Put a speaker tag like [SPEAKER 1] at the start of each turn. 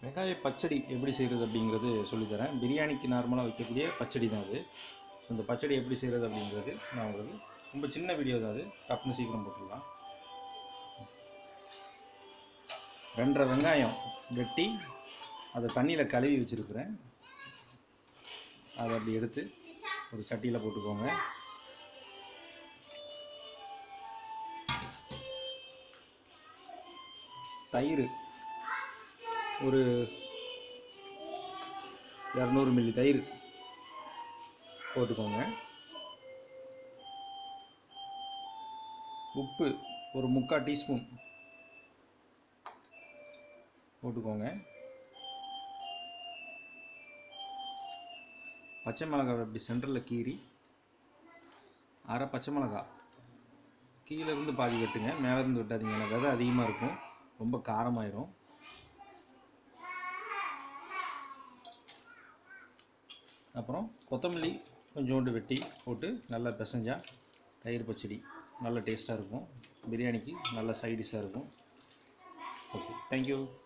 [SPEAKER 1] வெங்காய பச்சடி எப்படி செய்கிறது அப்படிங்கிறது சொல்லித்தரேன் பிரியாணிக்கு நார்மலாக வைக்கக்கூடிய பச்சடி தான் அது ஸோ இந்த பச்சடி எப்படி செய்கிறது அப்படிங்கிறது நான் உங்களுக்கு ரொம்ப சின்ன வீடியோ தான் அது டப்புன்னு சீக்கிரம் போட்டுடலாம் ரெண்டரை வெங்காயம் வெட்டி அதை தண்ணியில் கழுவி வச்சுருக்கிறேன் அதை அப்படி எடுத்து ஒரு சட்டியில் போட்டுக்கோங்க தயிர் ஒரு இரநூறு மில்லி தயிர் போட்டுக்கோங்க உப்பு ஒரு முக்கால் டீஸ்பூன் போட்டுக்கோங்க பச்சை மிளகாவை இப்படி சென்டரில் கீறி அரை பச்சை மிளகா கீழே இருந்து பாதி வெட்டுங்க மேலே இருந்து வெட்டாதீங்க ஏன்னா விதை அதிகமாக இருக்கும் ரொம்ப காரமாயிரும் அப்புறம் கொத்தமல்லி கொஞ்சோண்டு வெட்டி போட்டு நல்லா பிசைஞ்சா தயிர் பச்சடி நல்ல டேஸ்ட்டாக இருக்கும் பிரியாணிக்கு நல்ல சைடிஷாக இருக்கும் ஓகே தேங்க்யூ